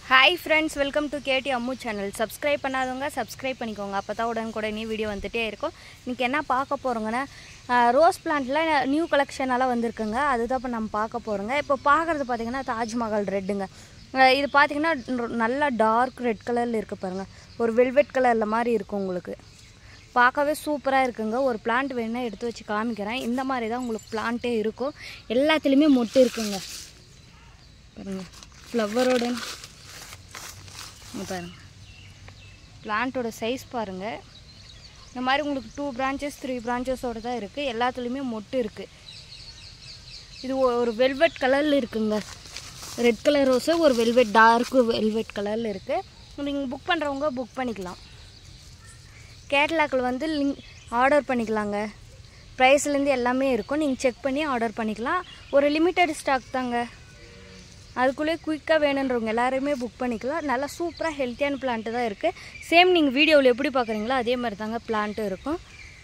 hi friends welcome to K D Ammu channel subscribe பண்ணாதவங்க subscribe பண்ணிக்கோங்க அப்போ தான் உடனுக்குடனே வீடியோ வந்துட்டே இருக்கும் இன்றைக்கி என்ன பார்க்க போகிறோங்கன்னா ரோஸ் பிளான்ட்டில் நியூ கலெக்ஷன் எல்லாம் வந்திருக்குங்க அதுதான் இப்போ நம்ம பார்க்க போகிறோங்க இப்போ பார்க்குறது பார்த்தீங்கன்னா தாஜ்மஹால் ரெட்டுங்க அஹ் இது பார்த்தீங்கன்னா ந- நல்லா டார்க் ரெட் கலரில் இருக்குது பாருங்கள் ஒரு வெல்வெட் கலரில் மாதிரி இருக்கும் உங்களுக்கு பார்க்கவே சூப்பராக இருக்குங்க ஒரு பிளான்ட் வேணுன்னா எடுத்து வச்சு காமிக்கிறேன் இந்த மாதிரி தான் உங்களுக்கு பிளான்ட்டே இருக்கும் எல்லாத்துலேயுமே மொட்டு இருக்குங்க பாருங்கள் ஃப்ளவரோட இங்க பாருங்க பிளான்ட்டோட சைஸ் பாருங்கள் இந்த மாதிரி உங்களுக்கு டூ பிரான்ச்சஸ் த்ரீ பிரான்ச்சஸோடு தான் இருக்குது எல்லாத்துலேயுமே மொட்டு இருக்குது இது ஒ- ஒரு வெல்வெட் கலரில் இருக்குங்க ரெட் கலர் ரோஸு ஒரு வெல்வெட் டார்க் வெல்வெட் கலரில் இருக்குது நீங்கள் புக் பண்ணுறவங்க புக் பண்ணிக்கலாம் கேட்லாக்கில் வந்து லிங்க் ஆர்டர் பண்ணிக்கலாங்க ப்ரைஸ்லேருந்து எல்லாமே இருக்கும் நீங்கள் செக் பண்ணி ஆர்டர் பண்ணிக்கலாம் ஒரு லிமிட்டட் ஸ்டாக் தாங்க அதுக்குள்ளே குயிக்காக வேணுன்றவங்க எல்லாருமே புக் பண்ணிக்கலாம் நல்லா சூப்பராக ஹெல்த்தியான பிளான்ட்டு தான் இருக்குது சேம் நீங்கள் வீடியோவில் எப்படி பார்க்குறீங்களோ அதே மாதிரி தாங்க பிளான்ட்டு இருக்கும்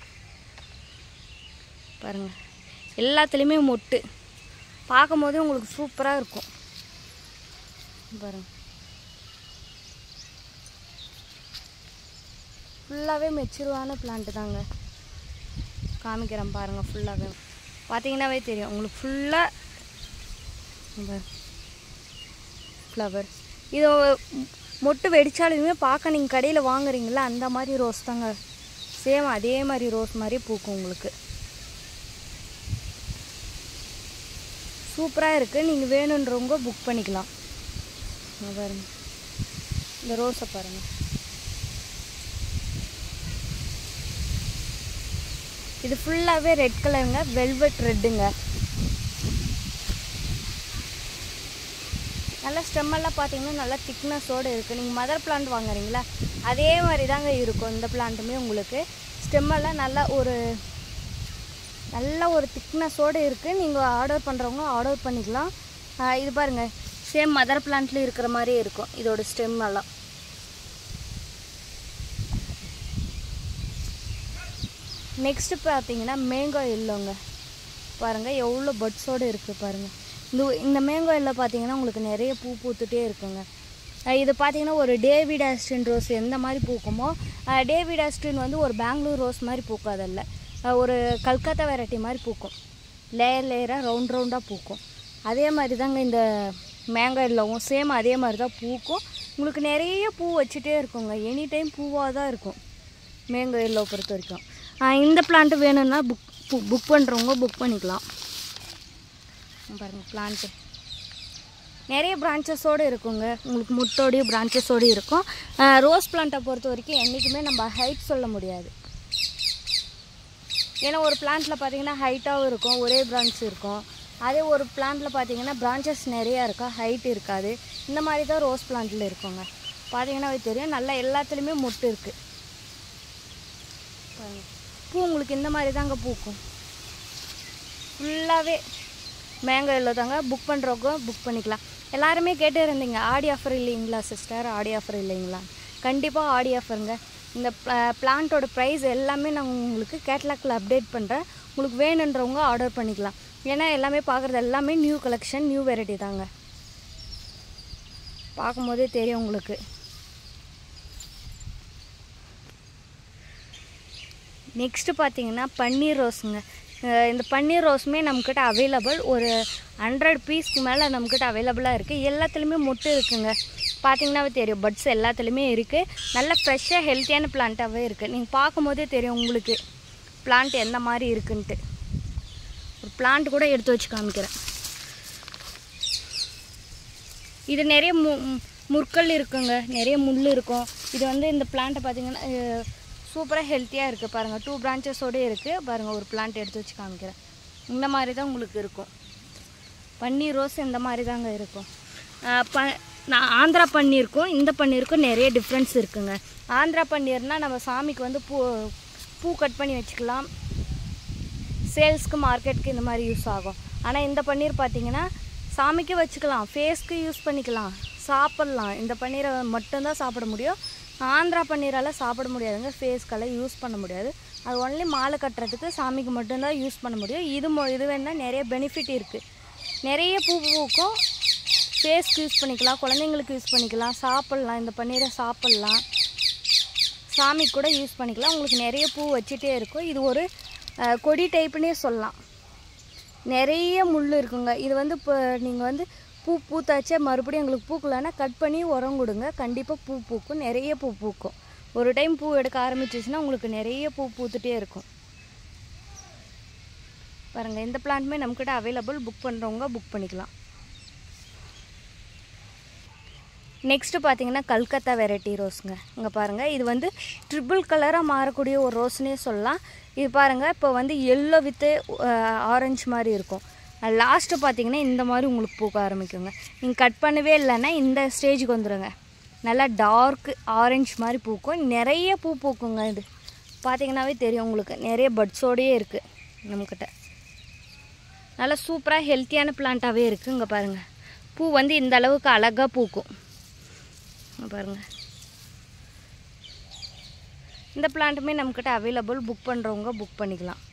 பாருங்கள் எல்லாத்துலேயுமே மொட்டு பார்க்கும் போதே உங்களுக்கு சூப்பராக இருக்கும் பாருங்கள் ஃபுல்லாகவே மெச்சூர்வான பிளான்ட்டு தாங்க காமிக்கிறேன் பாருங்கள் ஃபுல்லாகவே பார்த்தீங்கன்னாவே தெரியும் உங்களுக்கு ஃபுல்லாக ஃப்ளவர் இது மொ- மொட்டு வெடிச்சாலுமே பார்க்க நீங்கள் கடையில் வாங்குறீங்களா அந்த மாதிரி ரோஸ் தாங்க சேம் அதே மாதிரி ரோஸ் மாதிரி பூக்கும் உங்களுக்கு சூப்பராக இருக்குது நீங்கள் வேணுன்றவங்க புக் பண்ணிக்கலாம் இங்க பாருங்க இந்த ரோஸை பாருங்கள் இது ஃபுல்லாகவே ரெட் கலருங்க வெல்வெட் ரெட்டுங்க நல்லா ஸ்டெம்மெல்லாம் பார்த்தீங்கன்னா நல்லா திக்னஸோடு இருக்குது நீங்கள் மதர் பிளான்ட் வாங்குறீங்களா அதே மாதிரி தாங்க இருக்கும் இந்த பிளான்ட்டுமே உங்களுக்கு ஸ்டெம்மெல்லாம் நல்லா ஒரு நல்ல ஒரு திக்னஸோடு இருக்குது நீங்கள் ஆர்டர் பண்ணுறவங்க ஆர்டர் பண்ணிக்கலாம் ஆஹ் இது பாருங்கள் சேம் மதர் பிளான்ட்லேயும் இருக்கிற மாதிரியே இருக்கும் இதோட ஸ்டெம் எல்லாம் நெக்ஸ்ட்டு பார்த்தீங்கன்னா மேங்கோ இல்லைங்க பாருங்கள் எவ்வளோ பட்ஸோடு இருக்குது பாருங்கள் இந்த இந்த மேங்கோ இல்லை பார்த்தீங்கன்னா உங்களுக்கு நிறைய பூ பூத்துட்டே இருக்குங்க அஹ் இது பார்த்தீங்கன்னா ஒரு டேவிட் ஆஸ்டின் ரோஸ் எந்த மாதிரி பூக்குமோ அஹ் டேவிட் ஆஸ்டின் வந்து ஒரு பெங்களூர் ரோஸ் மாதிரி பூக்காதல்ல அஹ் ஒரு கல்கத்தா வெரைட்டி மாதிரி பூக்கும் லேயர் லேயராக ரவுண்ட் ரவுண்டாக பூக்கும் அதே மாதிரி தாங்க இந்த மேங்கோ இல்லவும் சேம் அதே மாதிரி தான் பூக்கும் உங்களுக்கு நிறைய பூ வச்சுட்டே இருக்குங்க எனி டைம் பூவாக தான் இருக்கும் மேங்கோ எல்லோ பொறுத்த வரைக்கும் ஆஹ் இந்த பிளான்ட்டு வேணும்னா புக் புக் பண்ணுறவங்க புக் பண்ணிக்கலாம் இங்க பாருங்க பிளான்ட்டு நிறைய பிரான்ச்சஸோடு இருக்குங்க உங்களுக்கு முட்டோடையும் பிரான்ச்சஸோடு இருக்கும் ரோஸ் பிளான்ட்டை பொறுத்த வரைக்கும் என்றைக்குமே நம்ம ஹைட் சொல்ல முடியாது ஏன்னா ஒரு பிளான்ட்டில் பார்த்தீங்கன்னா ஹைட்டாகவும் இருக்கும் ஒரே பிரான்ச் இருக்கும் அதே ஒரு பிளான்ட்டில் பார்த்தீங்கன்னா பிரான்ச்சஸ் நிறையா இருக்கும் ஹைட் இருக்காது இந்த மாதிரி தான் ரோஸ் பிளான்ட்டில் இருக்குங்க பார்த்தீங்கன்னா தெரியும் நல்லா எல்லாத்துலேயுமே மொட்டு இருக்குது பாருங்க பூ உங்களுக்கு இந்த மாதிரி தாங்க பூக்கும் ஃபுல்லாகவே மேங்கோ எல்லோ தாங்க புக் பண்ணுறவங்க புக் பண்ணிக்கலாம் எல்லாருமே கேட்டு இருந்தீங்க ஆடி ஆஃபர் இல்லைங்களா சிஸ்டர் ஆடி ஆஃபர் இல்லைங்களா கண்டிப்பாக ஆடி ஆஃபருங்க இந்த பிளான்ட்டோட ப்ரைஸ் எல்லாமே நான் உங்களுக்கு கேட்லாக்கில் அப்டேட் பண்ணுறேன் உங்களுக்கு வேணுன்றவங்க ஆர்டர் பண்ணிக்கலாம் ஏன்னா எல்லாமே பார்க்குறது எல்லாமே நியூ கலெக்ஷன் நியூ வெரைட்டி தாங்க பார்க்கும்போதே தெரியும் உங்களுக்கு நெக்ஸ்ட்டு பார்த்தீங்கன்னா பன்னீர் ரோஸுங்க அஹ் இந்த பன்னீர் ரோஸுமே நம்மக்கிட்ட அவைலபிள் ஒரு ஹண்ட்ரட் பீஸ்க்கு மேலே நம்மக்கிட்ட அவைலபிளாக இருக்குது எல்லாத்துலேயுமே மொட்டு இருக்குங்க பார்த்தீங்கன்னாவே தெரியும் பட்ஸ் எல்லாத்துலேயுமே இருக்குது நல்ல ஃப்ரெஷ்ஷாக ஹெல்த்தியான பிளான்ட்டாகவே இருக்குது நீங்கள் பார்க்கும்போதே தெரியும் உங்களுக்கு பிளான்ட் எந்த மாதிரி இருக்குன்ட்டு ஒரு பிளான்ட் கூட எடுத்து வச்சு காமிக்கிறேன் இது நிறைய மு மு- முற்கள் இருக்குங்க நிறைய முள் இருக்கும் இது வந்து இந்த பிளான்ட்டை பார்த்தீங்கன்னா சூப்பராக ஹெல்த்தியாக இருக்குது பாருங்கள் டூ பிரான்ச்சஸோடு இருக்குது பாருங்கள் ஒரு பிளான்ட் எடுத்து வச்சு காமிக்கிறேன் இந்த மாதிரி தான் உங்களுக்கு இருக்கும் பன்னீர் ரோஸ் இந்த மாதிரி தாங்க இருக்கும் அஹ் ப நான் ஆந்திரா பன்னீருக்கும் இந்த பன்னீருக்கும் நிறைய டிஃப்ரென்ஸ் இருக்குங்க ஆந்திரா பன்னீர்னால் நம்ம சாமிக்கு வந்து பூ பூ கட் பண்ணி வச்சுக்கலாம் சேல்ஸ்க்கு மார்க்கெட்டுக்கு இந்த மாதிரி யூஸ் ஆகும் ஆனால் இந்த பன்னீர் பார்த்தீங்கன்னா சாமிக்கு வச்சுக்கலாம் ஃபேஸ்க்கு யூஸ் பண்ணிக்கலாம் சாப்பிட்லாம் இந்த பன்னீரை மட்டும்தான் சாப்பிட முடியும் ஆந்திரா பன்னீரால் சாப்பிட முடியாதுங்க ஃபேஸ்க்கெல்லாம் யூஸ் பண்ண முடியாது அது ஒன்லி மாலை கட்டுறதுக்கு சாமிக்கு மட்டும்தான் யூஸ் பண்ண முடியும் இது மொ இது வேணால் நிறைய பெனிஃபிட் இருக்குது நிறைய பூ பூக்கும் ஃபேஸ்க்கு யூஸ் பண்ணிக்கலாம் குழந்தைங்களுக்கு யூஸ் பண்ணிக்கலாம் சாப்பிட்லாம் இந்த பன்னீரை சாப்பிட்லாம் சாமி கூட யூஸ் பண்ணிக்கலாம் உங்களுக்கு நிறைய பூ வச்சுட்டே இருக்கும் இது ஒரு அஹ், கொடி டைப்புனே சொல்லலாம் நிறைய முள் இருக்குங்க இது வந்து இப்போ நீங்கள் வந்து பூ பூத்தாச்சே மறுபடியும் எங்களுக்கு பூக்கலன்னா கட் பண்ணி உரம் கொடுங்க கண்டிப்பாக பூ பூக்கும் நிறைய பூ பூக்கும் ஒரு டைம் பூ எடுக்க ஆரம்பிச்சிச்சுன்னா உங்களுக்கு நிறைய பூ பூத்துட்டே இருக்கும் பாருங்கள் இந்த பிளான்ட்டுமே நம்மக்கிட்ட அவைலபிள் புக் பண்ணுறவங்க புக் பண்ணிக்கலாம் நெக்ஸ்ட்டு பார்த்தீங்கன்னா கல்கத்தா வெரைட்டி ரோஸுங்க இங்கே பாருங்கள் இது வந்து ட்ரிபிள் கலராக மாறக்கூடிய ஒரு ரோஸ்னே சொல்லலாம் இது பாருங்கள் இப்போ வந்து எல்லோ வித்து ஆரஞ்சு மாதிரி இருக்கும் லாஸ்ட்டு பார்த்தீங்கன்னா இந்த மாதிரி உங்களுக்கு பூக்க ஆரம்பிக்குங்க நீங்கள் கட் பண்ணவே இல்லைன்னா இந்த ஸ்டேஜுக்கு வந்துடுங்க நல்லா டார்க் ஆரஞ்சு மாதிரி பூக்கும் நிறைய பூ பூக்குங்க இது பார்த்தீங்கன்னாவே தெரியும் உங்களுக்கு நிறைய பட்ஸோடையே இருக்குது நம்மக்கிட்ட நல்லா சூப்பராக ஹெல்த்தியான பிளான்ட்டாகவே இருக்குது இங்கே பாருங்கள் பூ வந்து இந்த அளவுக்கு அழகாக பூக்கும் இங்க பாருங்க இந்த பிளான்ட்டுமே நம்மக்கிட்ட அவைலபிள் புக் பண்ணுறவங்க புக் பண்ணிக்கலாம்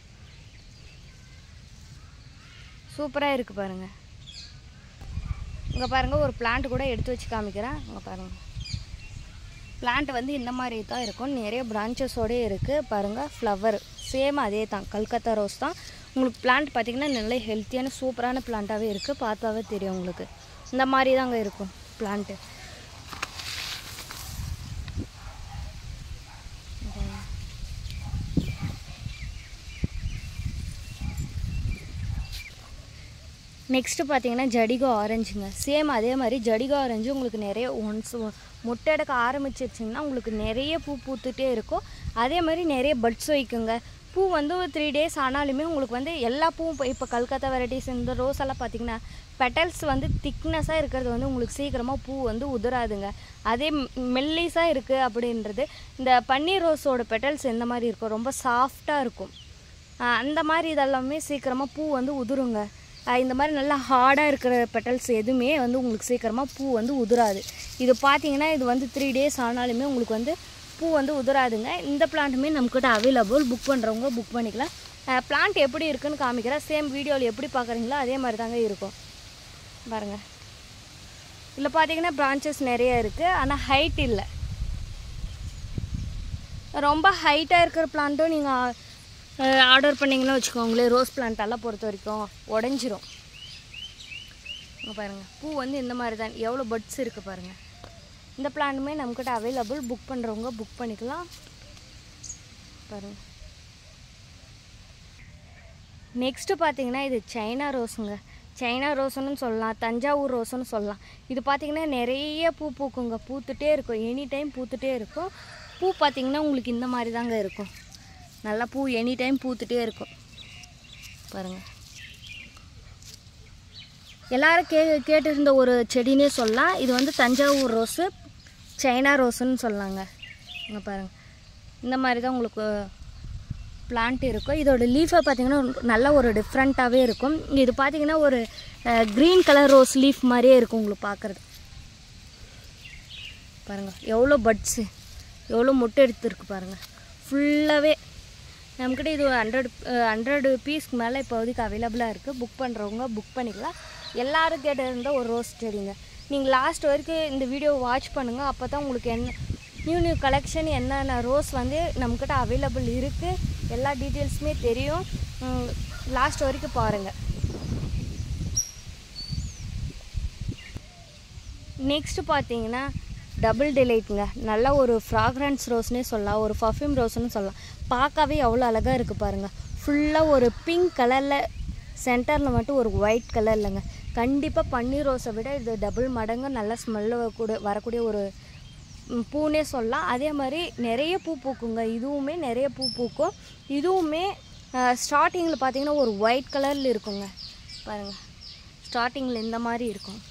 சூப்பராக இருக்குது பாருங்கள் இங்கே பாருங்கள் ஒரு பிளான்ட் கூட எடுத்து வச்சு காமிக்கிறேன் இங்கே பாருங்கள் பிளான்ட் வந்து இந்த மாதிரி தான் இருக்கும் நிறைய பிரான்ச்சஸோடே இருக்குது பாருங்கள் ஃப்ளவர் சேம் அதே தான் கல்கத்தா ரோஸ் தான் உங்களுக்கு பிளான்ட் பார்த்திங்கன்னா நல்ல ஹெல்த்தியான சூப்பரான பிளான்ட்டாகவே இருக்குது பார்த்தாவே தெரியும் உங்களுக்கு இந்த மாதிரி தாங்க இருக்கும் பிளான்ட்டு நெக்ஸ்ட்டு பார்த்தீங்கன்னா ஜடிகோ ஆரஞ்சுங்க சேம் அதே மாதிரி ஜடிகோ ஆரஞ்சு உங்களுக்கு நிறைய ஒன்ஸ் முட்டை எடுக்க ஆரம்பிச்சிருச்சிங்கன்னா உங்களுக்கு நிறைய பூ பூத்துட்டே இருக்கும் அதே மாதிரி நிறைய பட்ஸ் வைக்குங்க பூ வந்து ஒரு த்ரீ டேஸ் ஆனாலுமே உங்களுக்கு வந்து எல்லா பூவும் இப்போ இப்போ கல்கத்தா வெரைட்டிஸ் இந்த ரோஸ் எல்லாம் பார்த்தீங்கன்னா பெட்டல்ஸ் வந்து திக்னஸாக இருக்கிறது வந்து உங்களுக்கு சீக்கிரமாக பூ வந்து உதிராதுங்க அதே மெல்லிஸாக இருக்குது அப்படின்றது இந்த பன்னீர் ரோஸோட பெட்டல்ஸ் எந்த மாதிரி இருக்கும் ரொம்ப சாஃப்டாக இருக்கும் ஆஹ் அந்த மாதிரி இதெல்லாமே சீக்கிரமாக பூ வந்து உதிருங்க ஆஹ் இந்த மாதிரி நல்லா ஹார்டாக இருக்கிற பெட்டல்ஸ் எதுவுமே வந்து உங்களுக்கு சீக்கிரமாக பூ வந்து உதிராது இது பார்த்தீங்கன்னா இது வந்து த்ரீ டேஸ் ஆனாலுமே உங்களுக்கு வந்து பூ வந்து உதிராதுங்க இந்த பிளான்ட்டுமே நம்மக்கிட்ட அவைலபிள் புக் பண்ணுறவங்க புக் பண்ணிக்கலாம் பிளான்ட் எப்படி இருக்குன்னு காமிக்கிறேன் சேம் வீடியோவில் எப்படி பார்க்குறீங்களோ அதே மாதிரி தாங்க இருக்கும் பாருங்கள் இதில் பார்த்தீங்கன்னா பிரான்ச்சஸ் நிறைய இருக்குது ஆனால் ஹைட் இல்லை ரொம்ப ஹைட்டாக இருக்கிற பிளான்ட்டும் நீங்கள் ஆர்டர் பண்ணிங்கன்னு வச்சுக்கோங்களேன் ரோஸ் பிளான்ட் எல்லாம் பொறுத்த வரைக்கும் உடஞ்சிரும் இங்க பாருங்கள் பூ வந்து இந்த மாதிரி தான் எவ்வளோ பட்ஸ் இருக்குது பாருங்கள் இந்த பிளான்ட்டுமே நம்மக்கிட்ட அவைலபிள் புக் பண்ணுறவங்க புக் பண்ணிக்கலாம் பாருங்கள் நெக்ஸ்ட்டு பார்த்தீங்கன்னா இது சைனா ரோஸுங்க சைனா ரோஸ்னு சொல்லலாம் தஞ்சாவூர் ரோஸ்னு சொல்லலாம் இது பார்த்தீங்கன்னா நிறைய பூ பூக்குங்க பூத்துட்டே இருக்கும் எனி டைம் பூத்துட்டே இருக்கும் பூ பார்த்தீங்கன்னா உங்களுக்கு இந்த மாதிரி தாங்க இருக்கும் நல்லா பூ எனி டைம் பூத்துட்டே இருக்கும் பாருங்கள் எல்லாரும் கே கேட்டிருந்த ஒரு செடினே சொல்லலாம் இது வந்து தஞ்சாவூர் ரோஸு சைனா ரோஸுன்னு சொல்லலாங்க இங்கே பாருங்கள் இந்த மாதிரி தான் உங்களுக்கு பிளான்ட் இருக்கும் இதோட லீஃபை பார்த்தீங்கன்னா நல்ல ஒரு டிஃப்ரெண்ட்டாகவே இருக்கும் இது பார்த்தீங்கன்னா ஒரு க்ரீன் கலர் ரோஸ் லீஃப் மாதிரியே இருக்கும் உங்களுக்கு பார்க்குறது பாருங்கள் எவ்வளோ பட்ஸு எவ்வளோ முட்டை எடுத்துருக்கு பாருங்கள் ஃபுல்லாகவே நம்மக்கிட்ட இது ஹண்ட்ரட் ஹண்ட்ரடு பீஸ்க்கு மேலே இப்போதைக்கு அவைலபிளாக இருக்குது புக் பண்ணுறவங்க புக் பண்ணிக்கலாம் எல்லாரும் கேட்டிருந்த ஒரு ரோஸ் செடிங்க நீங்கள் லாஸ்ட் வரைக்கும் இந்த வீடியோ வாட்ச் பண்ணுங்கள் அப்போ தான் உங்களுக்கு என்ன நியூ நியூ கலெக்ஷன் என்னென்ன ரோஸ் வந்து நம்மக்கிட்ட அவைலபிள் இருக்குது எல்லா டீட்டெயில்ஸுமே தெரியும் லாஸ்ட் வரைக்கும் பாருங்கள் நெக்ஸ்ட்டு பார்த்தீங்கன்னா டபுள் டிலைட்டுங்க நல்ல ஒரு ஃப்ராக்ரன்ஸ் ரோஸ்னே சொல்லலாம் ஒரு பர்ஃப்யூம் ரோஸ்னு சொல்லலாம் பார்க்கவே எவ்வளோ அழகாக இருக்குது பாருங்கள் ஃபுல்லாக ஒரு பிங்க் கலரில் சென்டரில் மட்டும் ஒரு ஒயிட் கலர்லங்க கண்டிப்பாக பன்னீர் ரோஸை விட இது டபுள் மடங்கு நல்ல ஸ்மெல்லு கூட வரக்கூடிய ஒரு ம், பூனே சொல்லலாம் அதே மாதிரி நிறைய பூ பூக்குங்க இதுவுமே நிறைய பூ பூக்கும் இதுவுமே ஸ்டார்டிங்கில் பார்த்தீங்கன்னா ஒரு ஒயிட் கலரில் இருக்குங்க பாருங்கள் ஸ்டார்டிங்கில் இந்த மாதிரி இருக்கும்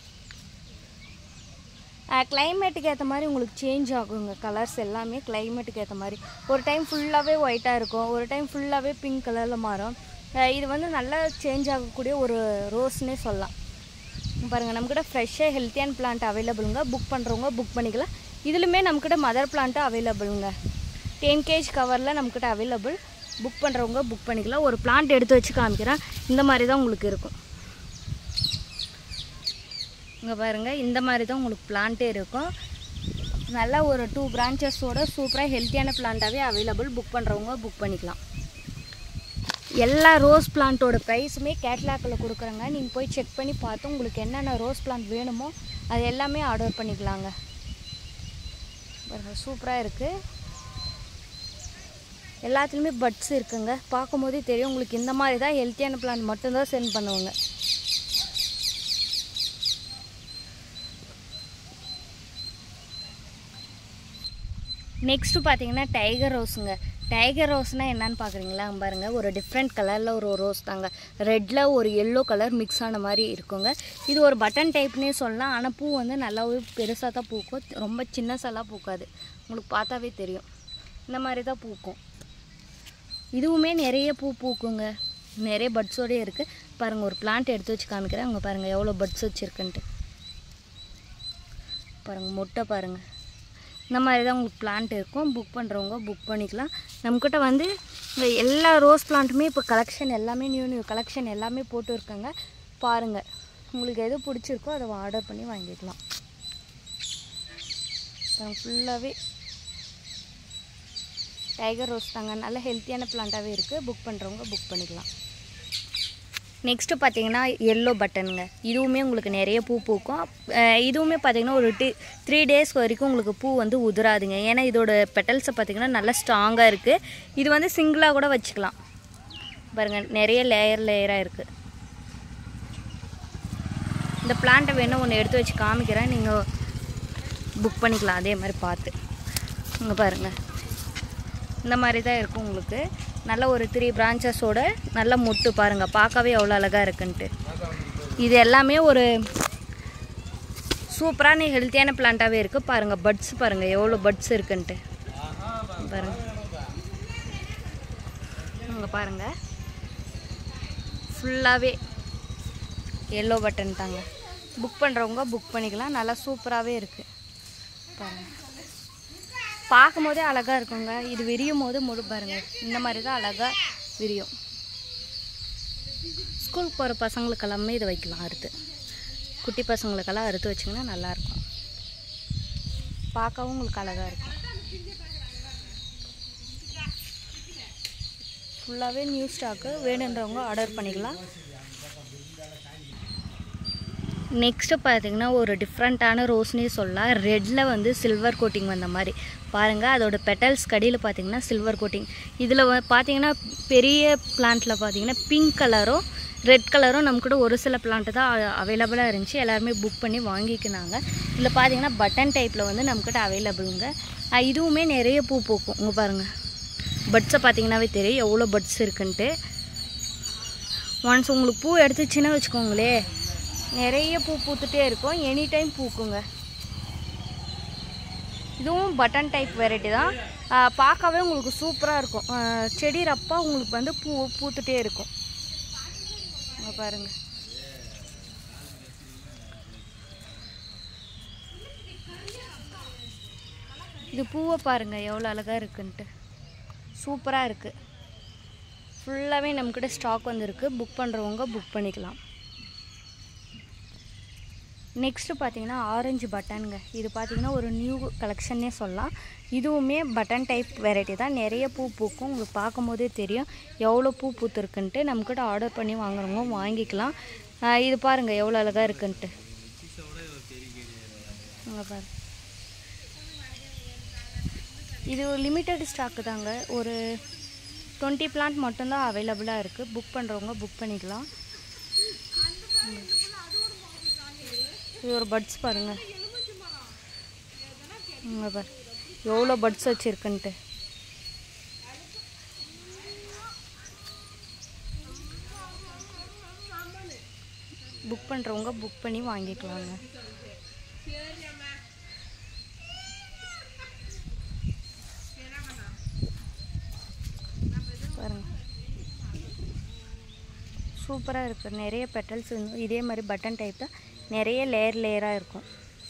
கிளைமேட்டுக்கு ஏற்ற மாதிரி உங்களுக்கு சேஞ்ச் ஆகுங்க கலர்ஸ் எல்லாமே கிளைமேட்டுக்கு ஏற்ற மாதிரி ஒரு டைம் ஃபுல்லாகவே ஒயிட்டாக இருக்கும் ஒரு டைம் ஃபுல்லாகவே பிங்க் கலரில் மாறும் அஹ் இது வந்து நல்லா சேஞ்ச் ஆகக்கூடிய ஒரு ரோஸ்னே சொல்லலாம் பாருங்கள் நம்மக்கிட்ட ஃப்ரெஷ்ஷாக ஹெல்த்தியான பிளான்ட் அவைலபிளுங்க புக் பண்ணுறவங்க புக் பண்ணிக்கலாம் இதுலையுமே நம்மக்கிட்ட மதர் பிளான்ட்டும் அவைலபிளுங்க டென் கேஜ் கவரில் நம்மக்கிட்ட அவைலபிள் புக் பண்ணுறவங்க புக் பண்ணிக்கலாம் ஒரு பிளான்ட் எடுத்து வச்சு காமிக்கிறேன் இந்த மாதிரி தான் உங்களுக்கு இருக்கும் இங்கே பாருங்கள் இந்த மாதிரி தான் உங்களுக்கு பிளான்ட்டே இருக்கும் நல்லா ஒரு டூ பிரான்ச்சஸோட சூப்பராக ஹெல்த்தியான பிளான்ட்டாகவே அவைலபிள் புக் பண்ணுறவங்க புக் பண்ணிக்கலாம் எல்லா ரோஸ் பிளான்ட்டோட ப்ரைஸுமே கேட்லாக்கில் கொடுக்குறேங்க நீங்கள் போய் செக் பண்ணி பார்த்து உங்களுக்கு என்னென்ன ரோஸ் பிளான்ட் வேணுமோ அது எல்லாமே ஆர்டர் பண்ணிக்கலாங்க சூப்பராக இருக்குது எல்லாத்துலேயுமே பட்ஸ் இருக்குங்க பார்க்கும்போதே தெரியும் உங்களுக்கு இந்த மாதிரி தான் ஹெல்த்தியான பிளான்ட் மட்டும்தான் சென்ட் பண்ணுவாங்க நெக்ஸ்ட்டு பார்த்தீங்கன்னா டைகர் ரோஸுங்க டைகர் ரோஸ்னால் என்னன்னு பார்க்குறீங்களா பாருங்கள் ஒரு டிஃப்ரெண்ட் கலரில் ஒரு ரோஸ் தாங்க ரெட்டில் ஒரு எல்லோ கலர் மிக்ஸ் ஆன மாதிரி இருக்குங்க இது ஒரு பட்டன் டைப்னே சொல்லலாம் ஆனால் பூ வந்து நல்லாவே பெருசாக தான் பூக்கும் ரொம்ப சின்னசாலாம் பூக்காது உங்களுக்கு பார்த்தாவே தெரியும் இந்த மாதிரி தான் பூக்கும் இதுவுமே நிறைய பூ பூக்குங்க நிறைய பட்ஸோடய இருக்குது பாருங்கள் ஒரு பிளான்ட் எடுத்து வச்சு காமிக்கிறேன் அங்கே பாருங்கள் எவ்வளோ பட்ஸ் வச்சுருக்குன்ட்டு பாருங்கள் மொட்டை பாருங்கள் இந்த மாதிரி தான் உங்களுக்கு பிளான்ட் இருக்கும் புக் பண்ணுறவங்க புக் பண்ணிக்கலாம் நம்மக்கிட்ட வந்து இந்த எல்லா ரோஸ் பிளான்ட்டுமே இப்போ கலெக்ஷன் எல்லாமே நியூ நியூ கலெக்ஷன் எல்லாமே போட்டு இருக்காங்க பாருங்கள் உங்களுக்கு எது பிடிச்சிருக்கோ அதை ஆர்டர் பண்ணி வாங்கிக்கலாம் ஃபுல்லாகவே டைகர் ரோஸ் தாங்க நல்ல ஹெல்த்தியான பிளான்ட்டாகவே இருக்குது புக் பண்ணுறவங்க புக் பண்ணிக்கலாம் நெக்ஸ்ட்டு பார்த்தீங்கன்னா எல்லோ பட்டனுங்க இதுவுமே உங்களுக்கு நிறைய பூ பூக்கும் அஹ் இதுவுமே பார்த்தீங்கன்னா ஒரு டி த்ரீ டேஸ் வரைக்கும் உங்களுக்கு பூ வந்து உதிராதுங்க ஏன்னா இதோட பெட்டல்ஸை பார்த்தீங்கன்னா நல்லா ஸ்ட்ராங்காக இருக்குது இது வந்து சிங்கிளாக கூட வச்சுக்கலாம் பாருங்கள் நிறைய லேயர் லேயராக இருக்குது இந்த பிளான்ட்டை வேணும் ஒன்று எடுத்து வச்சு காமிக்கிறேன் நீங்கள் புக் பண்ணிக்கலாம் அதே மாதிரி பார்த்து இங்கே பாருங்கள் இந்த மாதிரி தான் இருக்கும் உங்களுக்கு நல்ல ஒரு த்ரீ பிரான்ச்சஸோட நல்ல மொட்டு பாருங்கள் பார்க்கவே எவ்வளோ அழகாக இருக்குன்ட்டு இது எல்லாமே ஒரு சூப்பரான ஹெல்த்தியான பிளான்ட்டாகவே இருக்குது பாருங்கள் பட்ஸ் பாருங்கள் எவ்வளோ பட்ஸ் இருக்குன்ட்டு பாருங்கள் இங்கே பாருங்கள் ஃபுல்லாகவே எல்லோ பட்டன் தாங்க புக் பண்ணுறவங்க புக் பண்ணிக்கலாம் நல்லா சூப்பராகவே இருக்குது பாருங்கள் பார்க்கும்போதே அழகாக இருக்குங்க இது விரியும் போது முழு பாருங்க இந்த மாதிரி தான் அழகாக விரியும் ஸ்கூலுக்கு போகிற பசங்களுக்கு எல்லாமே இதை வைக்கலாம் அறுத்து குட்டி பசங்களுக்கெல்லாம் அறுத்து வச்சிங்கன்னா நல்லாயிருக்கும் பார்க்கவும் உங்களுக்கு அழகாக இருக்கும் ஃபுல்லாகவே நியூ ஸ்டாக்கு வேணுன்றவங்க ஆர்டர் பண்ணிக்கலாம் நெக்ஸ்ட்டு பார்த்தீங்கன்னா ஒரு டிஃப்ரெண்ட்டான ரோஸ்னே சொல்லலாம் ரெட்டில் வந்து சில்வர் கோட்டிங் வந்த மாதிரி பாருங்கள் அதோட பெட்டல்ஸ் கடியில் பார்த்தீங்கன்னா சில்வர் கோட்டிங் இதில் பார்த்தீங்கன்னா பெரிய பிளான்ட்டில் பார்த்தீங்கன்னா பிங்க் கலரும் ரெட் கலரும் நம்ம கூட ஒரு சில பிளான்ட்டு தான் அவைலபிளாக இருந்துச்சு எல்லாருமே புக் பண்ணி வாங்கிக்கினாங்க இதில் பார்த்தீங்கன்னா பட்டன் டைப்பில் வந்து நம்மக்கிட்ட அவைலபிளுங்க அஹ் இதுவுமே நிறைய பூ பூக்கும் இங்கே பாருங்கள் பட்ஸை பார்த்தீங்கன்னாவே தெரியும் எவ்வளோ பட்ஸ் இருக்குன்ட்டு ஒன்ஸ் உங்களுக்கு பூ எடுத்துச்சுன்னா வச்சுக்கோங்களே நிறைய பூ பூத்துட்டே இருக்கும் எனி டைம் பூக்குங்க இதுவும் பட்டன் டைப் வெரைட்டி தான் ஆஹ் பார்க்கவே உங்களுக்கு சூப்பராக இருக்கும் ஆஹ் செடி ரப்பா உங்களுக்கு வந்து பூ பூத்துட்டே இருக்கும் இங்க பாருங்க இது பூவை பாருங்க எவ்வளோ அழகாக இருக்குன்ட்டு சூப்பராக இருக்குது ஃபுல்லாகவே நம்மக்கிட்ட ஸ்டாக் வந்திருக்கு புக் பண்ணுறவங்க புக் பண்ணிக்கலாம் நெக்ஸ்ட்டு பார்த்தீங்கன்னா ஆரஞ்சு பட்டனுங்க இது பார்த்தீங்கன்னா ஒரு நியூ கலெக்ஷன்னே சொல்லலாம் இதுவுமே பட்டன் டைப் வெரைட்டி தான் நிறைய பூ பூக்கும் உங்களுக்கு பார்க்கும்போதே தெரியும் எவ்வளோ பூ பூத்துருக்குன்ட்டு நம்மக்கிட்ட ஆர்டர் பண்ணி வாங்குறவங்க வாங்கிக்கலாம் ஆஹ் இது பாருங்கள் எவ்வளோ அழகாக இருக்குன்ட்டு இங்க பாரு இது லிமிட்டட் ஸ்டாக்கு தாங்க ஒரு டுவெண்ட்டி பிளான்ட் மட்டும்தான் அவைலபிளாக இருக்குது புக் பண்ணுறவங்க புக் பண்ணிக்கலாம் இது ஒரு பட்ஸ் பாருங்க இங்க பாரு எவ்வளோ பட்ஸ் வச்சுருக்குன்ட்டு புக் பண்ணுறவங்க புக் பண்ணி வாங்கிக்கலாங்க பாருங்க சூப்பராக இருக்குது நிறைய பெட்டல்ஸ் இதே மாதிரி பட்டன் டைப் தான் நிறைய லேயர் லேயராக இருக்கும்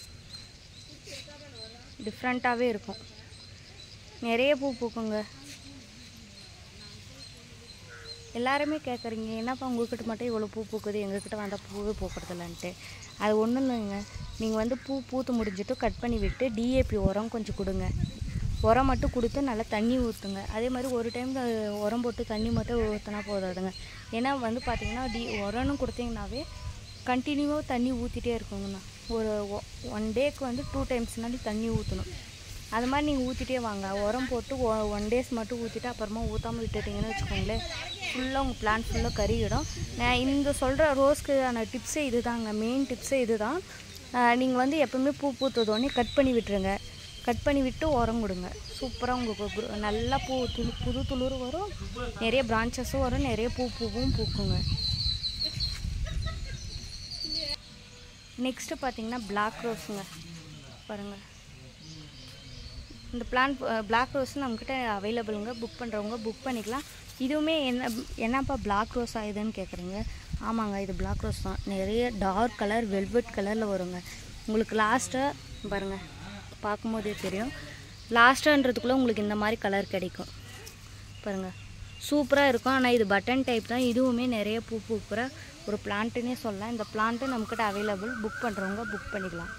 டிஃப்ரெண்ட்டாகவே இருக்கும் நிறைய பூ பூக்குங்க எல்லாருமே கேட்குறீங்க என்னப்பா உங்ககிட்ட மட்டும் இவ்வளோ பூ பூக்குது எங்ககிட்ட வந்தால் பூவே பூக்கிறதில்லன்ட்டு அது ஒன்றும் இல்லைங்க நீங்கள் வந்து பூ பூத்து முடிஞ்சிட்டு கட் பண்ணி விட்டு டிஏபி உரம் கொஞ்சம் கொடுங்க உரம் மட்டும் கொடுத்து நல்லா தண்ணி ஊற்றுங்க அதே மாதிரி ஒரு டைம் உரம் போட்டு தண்ணி மட்டும் ஊற்றினா போதாதுங்க ஏன்னா வந்து பார்த்தீங்கன்னா டி உரம்னு கொடுத்தீங்கன்னாவே கண்டினியூவாக தண்ணி ஊற்றிட்டே இருக்குங்கண்ணா ஒரு ஒன் டேக்கு வந்து டூ டைம்ஸ்னாலும் தண்ணி ஊற்றணும் அது மாதிரி நீங்கள் ஊற்றிட்டே வாங்க உரம் போட்டு ஒன் டேஸ் மட்டும் ஊற்றிட்டு அப்புறமா ஊற்றாமல் விட்டுட்டிங்கன்னு வச்சுக்கோங்களேன் ஃபுல்லாக உங்கள் பிளான்ட் ஃபுல்லாக கருகிடும் நான் இந்த சொல்கிற ரோஸ்க்கான டிப்ஸே இது தாங்க மெயின் டிப்ஸே இது தான் நீங்கள் வந்து எப்பவுமே பூ பூத்ததோடனே கட் பண்ணி விட்டுருங்க கட் பண்ணி விட்டு உரம் கொடுங்க சூப்பராக உங்களுக்கு குரு- நல்லா பூ துளு புது துளிர் வரும் நிறைய பிரான்ச்சஸும் வரும் நிறைய பூ பூவும் பூக்குங்க நெக்ஸ்ட்டு பார்த்தீங்கன்னா பிளாக் ரோஸுங்க பாருங்கள் இந்த பிளான் பிளாக் ரோஸ் நம்மக்கிட்ட அவைலபிளுங்க புக் பண்ணுறவங்க புக் பண்ணிக்கலாம் இதுவுமே என்ன என்னப்பா பிளாக் ரோஸ் ஆகுதுன்னு கேட்குறீங்க ஆமாங்க இது பிளாக் ரோஸ் தான் நிறைய டார்க் கலர் வெல்வெட் கலரில் வருங்க உங்களுக்கு லாஸ்ட்டாக பாருங்கள் பார்க்கும்போதே தெரியும் லாஸ்ட்டான்றதுக்குள்ளே உங்களுக்கு இந்த மாதிரி கலர் கிடைக்கும் பாருங்கள் சூப்பராக இருக்கும் ஆனால் இது பட்டன் டைப் தான் இதுவுமே நிறைய பூ பூக்கிற ஒரு பிளான்ட்டுன்னே சொல்லலாம் இந்த பிளான்ட்டு நம்மக்கிட்ட அவைலபிள் புக் பண்ணுறவங்க புக் பண்ணிக்கலாம்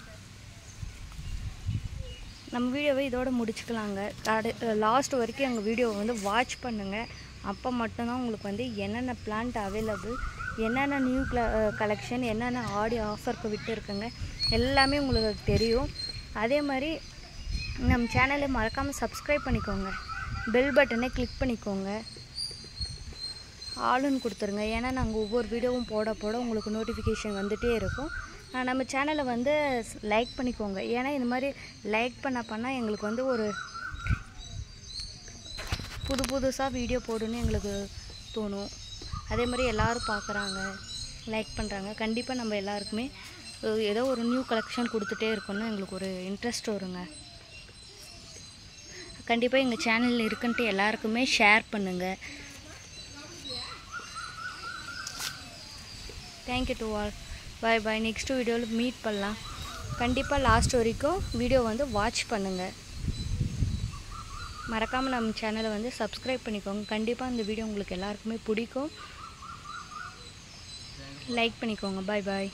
நம்ம வீடியோவை இதோட முடிச்சுக்கலாங்க கடை லாஸ்ட் வரைக்கும் எங்கள் வீடியோவை வந்து வாட்ச் பண்ணுங்கள் அப்போ மட்டும்தான் உங்களுக்கு வந்து என்னென்ன பிளான்ட் அவைலபிள் என்னென்ன நியூ கலெக்ஷன் என்னென்ன ஆடி ஆஃபருக்கு விட்டு இருக்குங்க எல்லாமே உங்களுக்கு தெரியும் அதே மாதிரி நம்ம சேனலை மறக்காமல் சப்ஸ்கிரைப் பண்ணிக்கோங்க பெல் பட்டனை கிளிக் பண்ணிக்கோங்க ஆளுன்னு கொடுத்துருங்க ஏன்னா நாங்கள் ஒவ்வொரு வீடியோவும் போட போட உங்களுக்கு நோட்டிஃபிகேஷன் வந்துகிட்டே இருக்கும் ஆஹ் நம்ம சேனலை வந்து லைக் பண்ணிக்கோங்க ஏன்னா இந்த மாதிரி லைக் பண்ண பண்ணால் எங்களுக்கு வந்து ஒரு புது புதுசாக வீடியோ போடணும்னு எங்களுக்கு தோணும் அதே மாதிரி எல்லோரும் பார்க்குறாங்க லைக் பண்ணுறாங்க கண்டிப்பாக நம்ம எல்லாருக்குமே அஹ் ஏதோ ஒரு நியூ கலெக்ஷன் கொடுத்துட்டே இருக்கணும்னு எங்களுக்கு ஒரு இன்ட்ரெஸ்ட் வருங்க கண்டிப்பாக எங்கள் சேனலில் இருக்குன்ட்டு எல்லாருக்குமே ஷேர் பண்ணுங்கள் thank you to all bye bye next வீடியோவில் மீட் பண்ணலாம் கண்டிப்பாக லாஸ்ட் வரைக்கும் வீடியோ வந்து வாட்ச் பண்ணுங்கள் மறக்காமல் நம்ம சேனலை வந்து சப்ஸ்கிரைப் பண்ணிக்கோங்க கண்டிப்பாக இந்த வீடியோ உங்களுக்கு எல்லாருக்குமே பிடிக்கும் லைக் பண்ணிக்கோங்க பாய் பாய்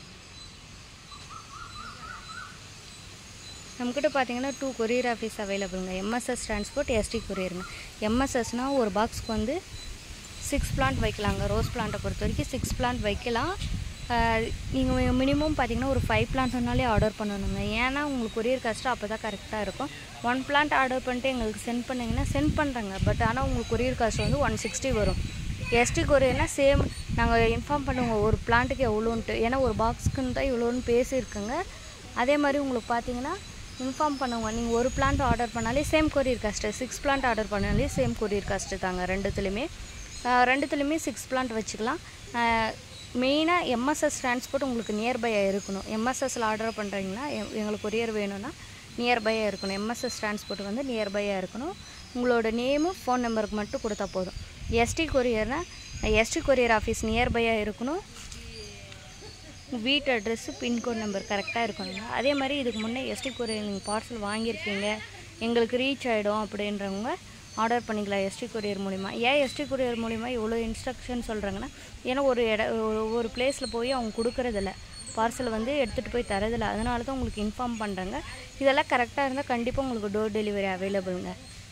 நம்மக்கிட்ட பார்த்தீங்கன்னா டூ கொரியர் ஆஃபீஸ் அவைலபிளுங்க எம்எஸ்எஸ் டிரான்ஸ்போர்ட் எஸ்டி கொரியருங்க எம்எஸ்எஸ்னால் ஒரு பாக்ஸ்க்கு வந்து சிக்ஸ் பிளான்ட் வைக்கலாங்க ரோஸ் பிளான்ட்டை பொறுத்த வரைக்கும் சிக்ஸ் பிளான்ட் வைக்கலாம் நீங்கள் மினிமம் பார்த்தீங்கன்னா ஒரு ஃபைவ் பிளான்ட் சொன்னாலே ஆர்டர் பண்ணணுங்க ஏன்னா உங்களுக்கு கொரியர் காஸ்ட்டு அப்போ தான் கரெக்டாக இருக்கும் ஒன் பிளான்ட் ஆர்டர் பண்ணிட்டு எங்களுக்கு சென்ட் பண்ணிங்கன்னா சென்ட் பண்ணுறேங்க பட் ஆனால் உங்களுக்கு கொரியர் காஸ்ட் வந்து ஒன் சிக்ஸ்டி வரும் எஸ்டி கொரியர்னால் சேம் நாங்கள் இன்ஃபார்ம் பண்ணுவோங்க ஒரு பிளான்ட்டுக்கு எவ்வளோன்ட்டு ஏன்னா ஒரு பாக்ஸ்க்குன்னு தான் இவ்வளோன்னு பேசியிருக்குங்க அதே மாதிரி உங்களுக்கு பார்த்தீங்கன்னா இன்ஃபார்ம் பண்ணுவோங்க நீங்கள் ஒரு பிளான்ட் ஆர்டர் பண்ணாலே same courier cost six plant order பண்ணாலே சேம் கொரியர் காஸ்ட்டு தாங்க ரெண்டுத்துலேயுமே ஆஹ் ரெண்டுத்துலேயுமே சிக்ஸ் பிளான்ட் வச்சுக்கலாம் மெயினாக எம்எஸ்எஸ் டிரான்ஸ்போர்ட் உங்களுக்கு நியர்பையாக இருக்கணும் எம்எஸ்எஸ்ல ஆர்டர் பண்ணுறீங்கன்னா எ- எங்களுக்கு கொரியர் வேணும்னா நியர்பையாக இருக்கணும் எம்எஸ்எஸ் டிரான்ஸ்போர்ட் வந்து நியர்பையாக இருக்கணும் உங்களோட நேமும் ஃபோன் நம்பருக்கு மட்டும் கொடுத்தா போதும் எஸ்டி கொரியர்னால் எஸ்டி கொரியர் ஆஃபீஸ் நியர்பையாக இருக்கணும் உங்க வீட்டு அட்ரஸ்ஸு பின்கோட் நம்பர் கரெக்டாக இருக்கணுங்க அதே மாதிரி இதுக்கு முன்னே எஸ்டி கொரியர் நீங்கள் பார்சல் வாங்கியிருக்கீங்க எங்களுக்கு ரீச் ஆகிடும் அப்படின்றவங்க ஆர்டர் பண்ணிக்கலாம் எஸ்டி கொரியர் மூலிமா ஏன் எஸ்டி கொரியர் மூலிமா இவ்வளோ இன்ஸ்ட்ரக்ஷன் சொல்கிறாங்கன்னா ஏன்னா ஒரு இட ஒரு- ஒரு பிளேஸில் போய் அவங்க கொடுக்குறதில்ல பார்சல் வந்து எடுத்துகிட்டு போய் தரதில்ல அதனால தான் உங்களுக்கு இன்ஃபார்ம் பண்ணுறாங்க இதெல்லாம் கரெக்டாக இருந்தால் கண்டிப்பாக உங்களுக்கு டோர் டெலிவரி அவைலபிளுங்க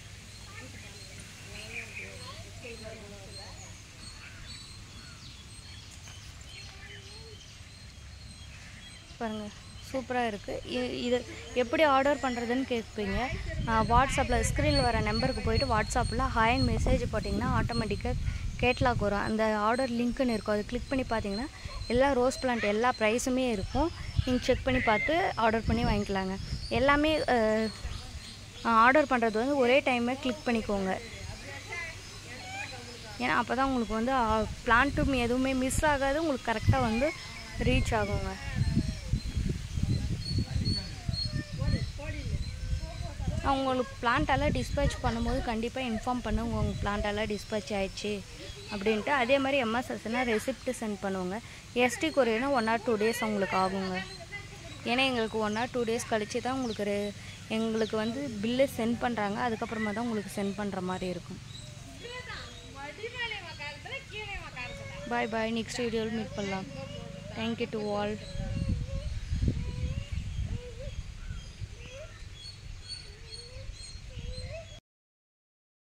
பாருங்கள் சூப்பராக இருக்குது இது எப்படி ஆர்டர் பண்ணுறதுன்னு கேட்பீங்க வாட்ஸ்அப்பில் ஸ்க்ரீனில் வர நம்பருக்கு போயிட்டு வாட்ஸ்அப்பில் ஹாய்னு மெசேஜ் போட்டிங்கன்னா ஆட்டோமேட்டிக்காக கேட்லாக் வரும் அந்த ஆர்டர் லிங்க்குன்னு இருக்கும் அதை கிளிக் பண்ணி பார்த்தீங்கன்னா எல்லா ரோஸ் பிளான்ட் எல்லா ப்ரைஸுமே இருக்கும் நீங்கள் செக் பண்ணி பார்த்து ஆர்டர் பண்ணி வாங்கிக்கலாங்க எல்லாமே ஆர்டர் பண்ணுறது வந்து ஒரே டைமே கிளிக் பண்ணிக்கோங்க ஏன்னா அப்போ தான் உங்களுக்கு வந்து பிளான்ட்டும் எதுவுமே மிஸ் ஆகாது உங்களுக்கு கரெக்டாக வந்து ரீச் ஆகுங்க நான் உங்களுக்கு பிளான்ட்டெல்லாம் டிஸ்பேச் பண்ணும்போது கண்டிப்பாக இன்ஃபார்ம் பண்ணுங்க உங்கள் பிளான்ட்டெல்லாம் டிஸ்பேச் ஆயிடுச்சு அப்படின்ட்டு அதே மாதிரி எம்எஸ்எஸ்னால் ரெசிப்ட் சென்ட் பண்ணுவோங்க எஸ்டி கொரியர்னா ஒன் ஆர் டூ டேஸ் உங்களுக்கு ஆகுங்க ஏன்னா எங்களுக்கு ஒன் ஆர் டூ டேஸ் கழிச்சு தான் உங்களுக்கு ரெ- எங்களுக்கு வந்து பில்லு சென்ட் பண்ணுறாங்க அதுக்கப்புறமா தான் உங்களுக்கு சென்ட் பண்ணுற மாதிரி இருக்கும் பாய் பாய் நெக்ஸ்ட் வீடியோவில் மீட் பண்ணலாம் தேங்க்யூ டு ஆல்